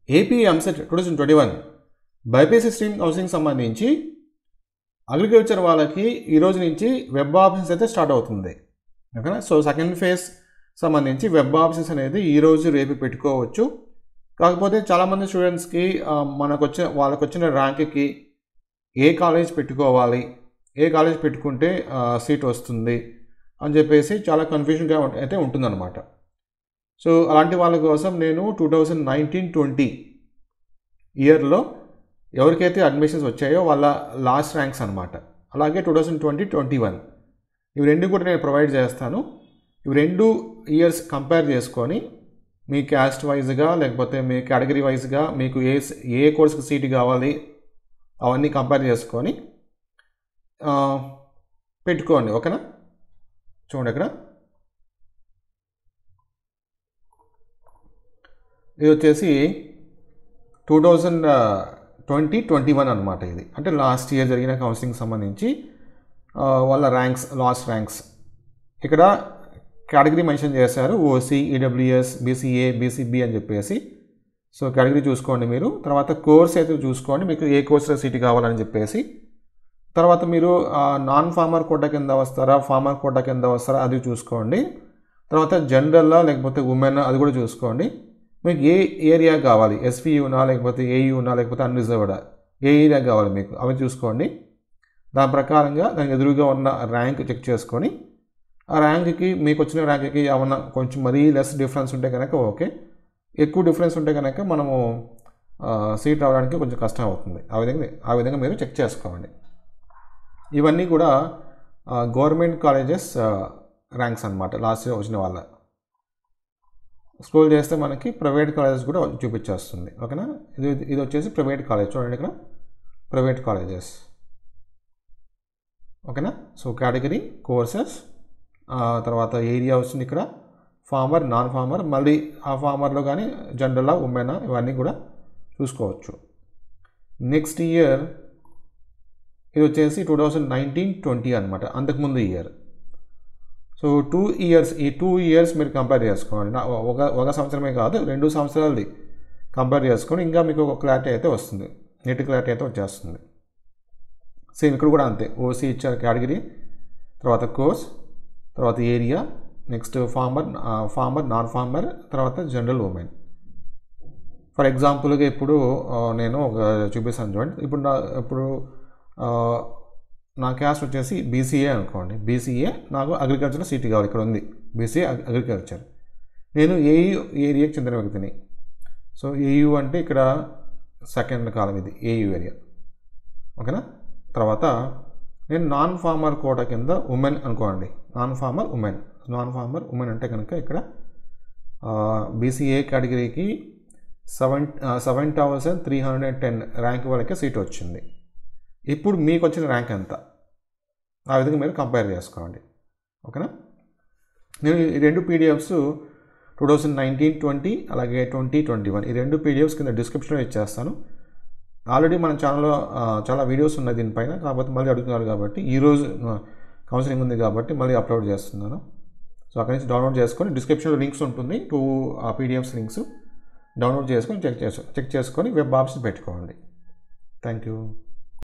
AP EAMCET two thousand twenty one BiPC stream counselling సంబంధించి agriculture వాళ్ళకి ఈ రోజు నుంచి వెబ్ ఆప్షన్స్ అయితే స్టార్ట్ అవుతుంది ఓకేనా సో సెకండ్ ఫేజ్ సంబంధించి వెబ్ ఆప్షన్స్ అనేది ఈ రోజు రేపు పెట్టుకోవచ్చు కాకపోతే చాలామంది స్టూడెంట్స్కి ఆ, మనకు వచ్చిన వాళ్ళకి వచ్చిన ర్యాంక్కి ఏ కాలేజ్ పెట్టుకోవాలి ఏ కాలేజ్ పెట్టుకుంటే ఆ, సీట్ వస్తుంది అని చెప్పేసి చాలా కన్ఫ్యూజన్గా ఉం- అయితే ఉంటుందన్నమాట సో అలాంటి వాళ్ళ కోసం నేను టూ థౌజండ్ నైన్టీన్ ట్వంటీ ఇయర్లో ఎవరికైతే అడ్మిషన్స్ వచ్చాయో వాళ్ళ లాస్ట్ ర్యాంక్స్ అనమాట అలాగే two thousand twenty twenty one ఇవి రెండు కూడా నేను ప్రొవైడ్ చేస్తాను ఇవి రెండు ఇయర్స్ కంపేర్ చేసుకొని మీ క్యాస్ట్ వైజ్గా లేకపోతే మీ కేటగిరీ వైజ్గా మీకు ఏ ఏ కోర్స్కి సీట్ కావాలి అవన్నీ కంపేర్ చేసుకొని ఆ, పెట్టుకోండి ఓకేనా చూడండి ఇక్కడ ఇది వచ్చేసి two thousand twenty twenty one అనమాట ఇది అంటే లాస్ట్ ఇయర్ జరిగిన కౌన్సిలింగ్ సంబంధించి ఆ, వాళ్ళ ర్యాంక్స్ లాస్ట్ ర్యాంక్స్ ఇక్కడ కేటగిరీ మెన్షన్ చేశారు ఓసీ ఈడబ్ల్యూఎస్ బీసీఏ బీసీబీ అని చెప్పేసి సో కేటగిరీ చూసుకోండి మీరు తర్వాత కోర్స్ అయితే చూసుకోండి మీకు ఏ కోర్సులో సీట్ కావాలని చెప్పేసి తర్వాత మీరు ఆ, నాన్ ఫార్మర్ కోటా కింద వస్తారా ఫార్మర్ కోటా కింద వస్తారా అది చూసుకోండి తర్వాత జనరల్లా లేకపోతే ఉమెన్ అది కూడా చూసుకోండి మీకు ఏ ఏరియా కావాలి ఎస్పీయూనా లేకపోతే ఏయూనా లేకపోతే అన్రిజర్వ్డా ఏ ఏరియా కావాలి మీకు అవి చూసుకోండి దాని ప్రకారంగా దానికి ఎదురుగా ఉన్న ర్యాంక్ చెక్ చేసుకొని ఆ ర్యాంక్కి మీకు వచ్చిన ర్యాంక్కి ఏమన్నా కొంచెం మరీ లెస్ డిఫరెన్స్ ఉంటే కనుక ఓకే ఎక్కువ డిఫరెన్స్ ఉంటే కనుక మనము సీట్ రావడానికి కొంచెం కష్టం అవుతుంది ఆ విధంగా ఆ విధంగా మీరు చెక్ చేసుకోండి ఇవన్నీ కూడా గవర్నమెంట్ కాలేజెస్ ర్యాంక్స్ అనమాట లాస్ట్ ఇయర్ వచ్చిన వాళ్ళ స్క్రోల్ చేస్తే మనకి ప్రైవేట్ కాలేజెస్ కూడా చూపించేస్తుంది ఓకేనా ఇది ఇది వచ్చేసి ప్రైవేట్ కాలేజ్ చూడండి ఇక్కడ ప్రైవేట్ కాలేజెస్ ఓకేనా సో కేటగిరీ కోర్సెస్ తర్వాత ఏరియా వస్తుంది ఇక్కడ ఫార్మర్ నాన్ ఫార్మర్ మళ్ళీ ఆ ఫార్మర్లో కానీ జనరల్లా ఉమెనా ఇవన్నీ కూడా చూసుకోవచ్చు నెక్స్ట్ ఇయర్ ఇది వచ్చేసి టూ థౌజండ్ నైన్టీన్ ట్వంటీ అనమాట అంతకుముందు ఇయర్ సో టూ ఇయర్స్ ఈ టూ ఇయర్స్ మీరు కంపేర్ చేసుకోండి నా- ఒక ఒక సంవత్సరమే కాదు రెండు సంవత్సరాలది కంపేర్ చేసుకొని ఇంకా మీకు ఒక క్లారిటీ అయితే వస్తుంది నెట్ క్లారిటీ అయితే వచ్చేస్తుంది సేమ్ ఇక్కడ కూడా అంతే ఓసీ ఇచ్చారు కేటగిరీ తర్వాత కోర్స్ తర్వాత area next farmer farmer non farmer తర్వాత జనరల్ ఉమెన్ ఫర్ ఎగ్జాంపుల్గా ఇప్పుడు ఆ, నేను ఒక చూపిస్తాను చూడండి ఇప్పుడు నా ఇప్పుడు ఆ, నా క్యాస్ట్ వచ్చేసి బీసీఏ అనుకోండి బీసీఏ నాకు అగ్రికల్చర్ సీట్ కావాలి ఇక్కడ ఉంది బీసీఏ అగ్రికల్చర్ నేను ఏయు ఏరియాకి చెందిన వ్యక్తిని సో ఏయు అంటే ఇక్కడ సెకండ్ కాలం ఇది ఏయు ఏరియా ఓకేనా తర్వాత నేను నాన్ ఫార్మర్ కోట కింద ఉమెన్ అనుకోండి non farmer women non farmer women అంటే కనుక ఇక్కడ బీసీఏ కేటగిరీకి seven seven thousand three hundred ten rank వరకే సీట్ వచ్చింది ఇప్పుడు మీకు వచ్చిన ర్యాంక్ ఎంత ఆ విధంగా మీరు కంపేర్ చేసుకోండి ఓకేనా నేను ఈ రెండు PDFs two thousand nineteen twenty అలాగే ట్వంటీ ట్వంటీ వన్ ఈ రెండు పీడిఎఫ్స్ కింద డిస్క్రిప్షన్లో ఇచ్చేస్తాను ఆల్రెడీ మన ఛానల్లో ఆ, చాలా వీడియోస్ ఉన్నాయి దీనిపైన కాకపోతే మళ్ళీ అడుగుతున్నారు కాబట్టి ఈరోజు కౌన్సిలింగ్ ఉంది కాబట్టి మళ్ళీ అప్లోడ్ చేస్తున్నాను సో అక్కడి నుంచి డౌన్లోడ్ చేసుకొని డిస్క్రిప్షన్లో లింక్స్ ఉంటుంది టూ పీడిఎఫ్స్ లింక్స్ డౌన్లోడ్ చేసుకొని చెక్ చేసు చెక్ చేసుకొని వెబ్ ఆప్షన్ పెట్టుకోండి థ్యాంక్ యూ